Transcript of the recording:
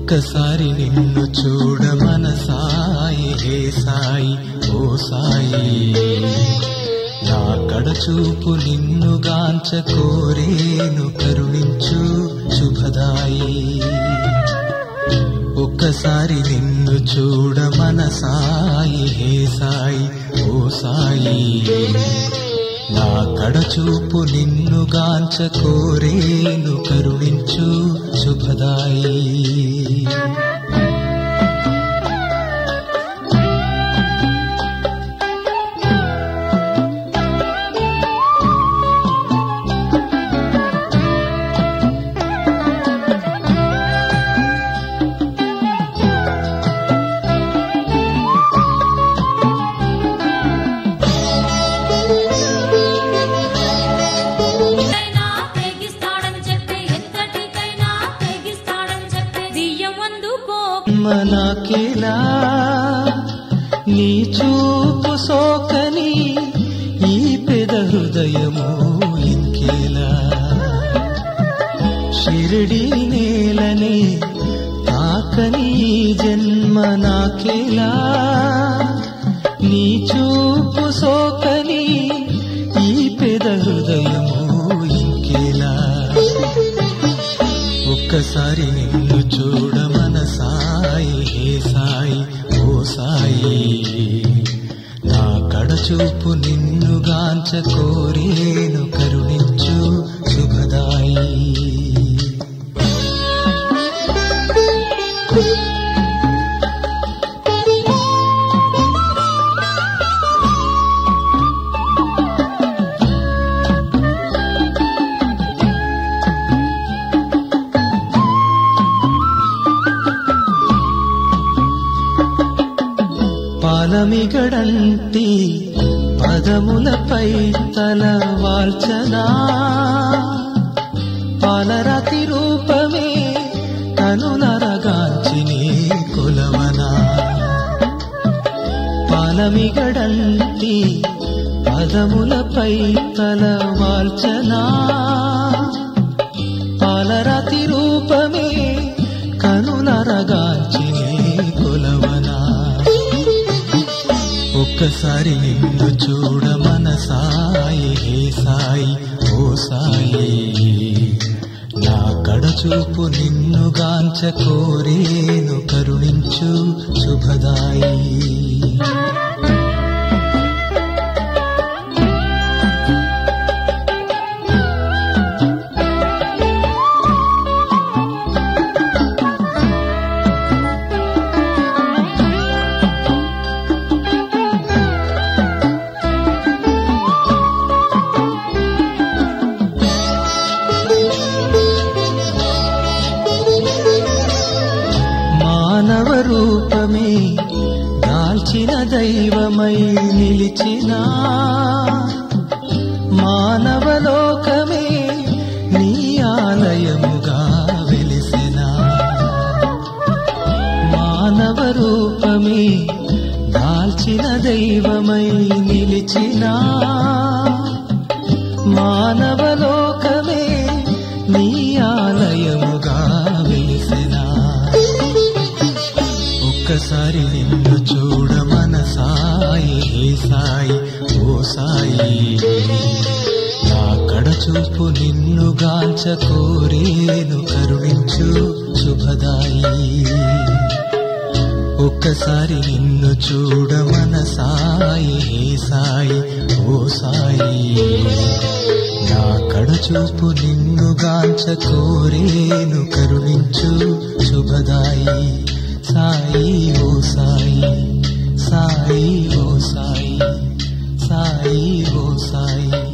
ఒక్కసారి నిన్ను చూడ మన సాయి హే సాయి ఓ సాయి నా కడచూపు నిన్ను గాంచ కోరేను కరుణించు శుభదాయి ఒక్కసారి నిన్ను చూడ మన సాయి హే సాయి ఓ సాయి నా కడచూపు నిన్ను గాంచ కోరేను కరుణించు శుభదాయి ఎంతటికైనా తెగిస్తాడని చెప్పి ఎంతటికైనా తెగిస్తాడని చెప్పి బియ్యం అందుకో మనకిలా నీ చూపు సోకని ఈ పెద హృదయము ఇంకేలా షిరిడి నేలని తాకని ఈ జన్మ నాకేలా నీ చూపు సోకని ఈ పెద హృదయము ఇంకేలా ఒక్కసారి నిన్ను చూడ మన సాయి హే సాయి ఓ సాయి నా కడచూపు నిన్ను గాంచ కోరేను కరుణించు శుభదాయి పాలమిగడంటి పదములపై తల వాల్చనా పాలరాతి రూపమే కనులరగాంచిని కొలవనా పాలమిగడంటి పదములపై తల వాల్చనా పాలరాతి రూపమే కనులరగాంచిని కొలవనా ఒక్కసారి నిన్ను చూడ మన సాయి హే సాయి ఓ సాయి నా కడచూపు నిన్ను గాంచ కోరేను కరుణించు శుభదాయి మానవ రూపమే దాల్చిన దైవమై నిలిచిన మానవ లోకమే నీ ఆలయముగా వెలిసిన మానవ రూపమే దాల్చిన దైవమై నిలిచిన మానవ లోకమే నీ ఆలయముగా వెలిసినా ఒక్కసారి నిన్ను చూడ మన సాయి హే సాయి ఓ సాయి నా కడచూపు నిన్ను గాంచ కోరేను కరుణించు శుభదాయి ఒక్కసారి నిన్ను చూడ మన సాయి హే సాయి ఓ సాయి నా కడచూపు నిన్ను గాంచ కోరేను కరుణించు శుభదాయి సాయి ఓ సాయి సాయి ఓ సాయి సాయి ఓ సాయి